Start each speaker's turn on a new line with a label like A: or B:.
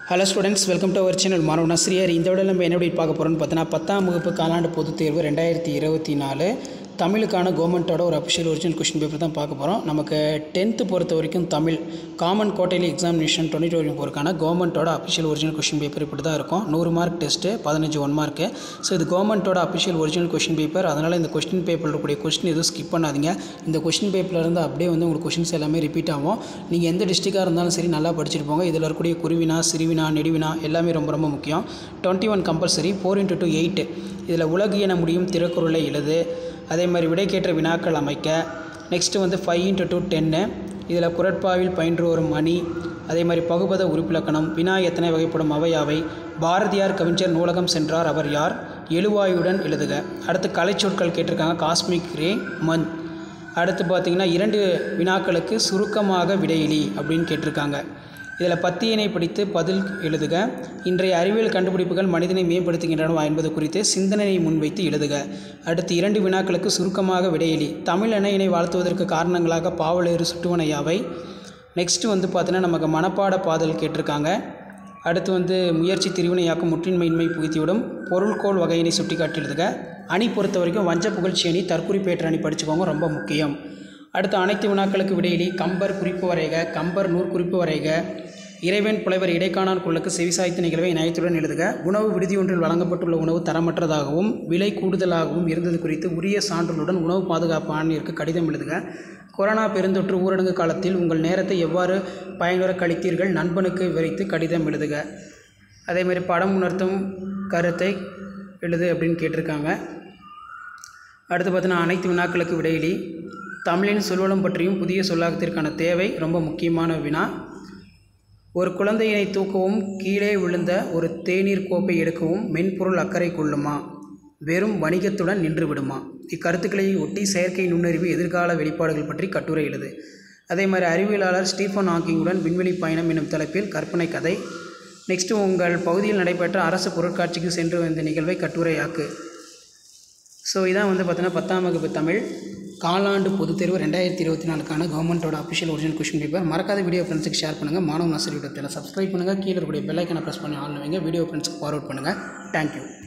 A: hello students welcome to our channel மாணவன் ஆசிரியர் இந்த விட நம்ம என்ன எப்படி பார்க்க போகிறோம்னு பார்த்தீங்கன்னா பத்தாம் வகுப்பு காலாண்டு பொதுத் தேர்வு ரெண்டாயிரத்தி இருபத்தி நாலு தமிழுக்கான கவர்மெண்ட்டோட ஒரு அஃபிஷியல் ஒரிஜினல் கொஷின் பேப்பர் தான் பார்க்க போகிறோம் நமக்கு டென்த்து பொறுத்த வரைக்கும் Tamil common quarterly examination twenty twenty ஃபோருக்கான கவர்மெண்ட்டோட அஃபிஷியல் ஒரிஜினல் கொஷின் பேப்பர் இப்படி தான் இருக்கும் நூறு மார்க் டெஸ்ட்டு பதினஞ்சு ஒன் மார்க்கு ஸோ இது கவர்மெண்ட்டோட அஃபிஷியல் ஒரிஜினல் கொஷின் பேப்பர் அதனால் இந்த கொஸ்டின் பேப்பரில் இருக்கக்கூடிய கொஸ்டின் எதுவும் ஸ்கிப் பண்ணாதீங்க இந்த கொஷின் பேப்பரில் இருந்து அப்படியே வந்து உங்களுக்கு கொஷின்ஸ் எல்லாமே ரிப்பீட் ஆகும் நீங்கள் எந்த டிஸ்ட்ரிக்டாக இருந்தாலும் சரி நல்லா படிச்சுட்டு போங்க இதில் இருக்கக்கூடிய குருவினா சிறுவினா நெடுவினா எல்லாமே ரொம்ப ரொம்ப முக்கியம் twenty one compulsory four into two eight இதில் உலகு என முடியும் திருக்குறளை எழுது அதே மாதிரி விடைக்கேற்ற வினாக்கள் அமைக்க நெக்ஸ்ட்டு வந்து ஃபைவ் இன்ட்டு டூ டென்னு இதில் குரட்பாவில் பயின்று வரும் மணி அதே மாதிரி பகுபத உறுப்பிலக்கணம் வினா எத்தனை வகைப்படும் அவையாவை பாரதியார் கவிஞர் நூலகம் சென்றார் அவர் யார் எழுவாயுடன் எழுதுக அடுத்து கலைச்சொற்கள் கேட்டிருக்காங்க காஸ்மிக் ரே மண் அடுத்து பார்த்தீங்கன்னா இரண்டு வினாக்களுக்கு சுருக்கமாக விடையிலி அப்படின்னு கேட்டிருக்காங்க இதில் பத்தியனை படித்து பதில் எழுதுக இன்றைய அறிவியல் கண்டுபிடிப்புகள் மனிதனை மேம்படுத்துகின்றனவா என்பது குறித்து சிந்தனையை முன்வைத்து எழுதுக அடுத்து இரண்டு வினாக்களுக்கு சுருக்கமாக விடையெளி தமிழ் அணையினை வாழ்த்துவதற்கு காரணங்களாக பாவலேறு சுட்டுவன யாவை நெக்ஸ்ட்டு வந்து பார்த்தீங்கன்னா நமக்கு மனப்பாட பாதல் கேட்டிருக்காங்க அடுத்து வந்து முயற்சி திரிவினையாக்கும் முற்றின்மையின்மை புகுத்திவிடும் பொருள்கோள் வகையினை சுட்டி காட்டி எழுதுக அணி பொறுத்த வரைக்கும் வஞ்ச புகழ்ச்சி அணி தற்குறிப்பேற்ற அணி படிச்சுக்கோங்க ரொம்ப முக்கியம் அடுத்து அனைத்து வினாக்களுக்கு விடையிலி கம்பர் குறிப்பு வரைக கம்பர் நூற்குறிப்பு வரைக இறைவன் புலைவர் இடைக்காணான் குழுக்கு செவிசாய்த்த நிகழ்வை நியாயத்துடன் எழுதுக உணவு விடுதி ஒன்றில் வழங்கப்பட்டுள்ள உணவு தரமற்றதாகவும் விலை கூடுதலாகவும் இருந்தது குறித்து உரிய சான்றுகளுடன் உணவு பாதுகாப்பு ஆணையருக்கு கடிதம் எழுதுக கொரோனா பெருந்தொற்று ஊரடங்கு காலத்தில் உங்கள் நேரத்தை எவ்வாறு பயனுற கழித்தீர்கள் நண்பனுக்கு விவரித்து கடிதம் எழுதுக அதேமாதிரி படம் உணர்த்தும் கருத்தை எழுது அப்படின்னு கேட்டிருக்காங்க அடுத்து பார்த்தீங்கன்னா அனைத்து வினாக்களுக்கு விடையிலி தமிழின் சொல்வளம் பற்றியும் புதிய சொல்லாக்கத்திற்கான தேவை ரொம்ப முக்கியமான வினா ஒரு குழந்தையினை தூக்கவும் கீழே விழுந்த ஒரு தேநீர் கோப்பை எடுக்கவும் மென்பொருள் அக்கறை கொள்ளுமா வெறும் வணிகத்துடன் நின்று விடுமா இக்கருத்துக்களை ஒட்டி செயற்கை நுண்ணறிவு எதிர்கால வெளிப்பாடுகள் பற்றி கட்டுரை எழுது அதே மாதிரி அறிவியலாளர் ஸ்டீஃபன் ஹாக்கிங்குடன் விண்வெளி பயணம் எனும் தலைப்பில் கற்பனை கதை நெக்ஸ்ட்டு உங்கள் பகுதியில் நடைபெற்ற அரசு பொருட்காட்சிக்கு சென்று வந்த நிகழ்வை கட்டுரையாக்கு ஸோ இதான் வந்து பார்த்தீங்கன்னா பத்தாம் வகுப்பு தமிழ் காலாண்டு பொதுத் தேர்வு ரெண்டாயிரத்தி இருபத்தி நாலுக்கான கவர்மெண்ட்டோட அஃபிஷியல் ஒரிஜினல் கொஷின் பேப்பர் மறக்காத வீடியோ ஃப்ரெண்ட்ஸுக்கு ஷேர் பண்ணுங்கள் மாணவ ஆசிரியர் சப்ஸ்கிரைப் பண்ணுங்கள் கீழே இருக்கக்கூடிய பெல்லைக்கனை ப்ரெஸ் பண்ணி ஆன் வைங்க வீடியோ ஃப்ரெண்ட்ஸ்க்கு ஃபார்வர்ட் பண்ணுங்கள் தேங்க்யூ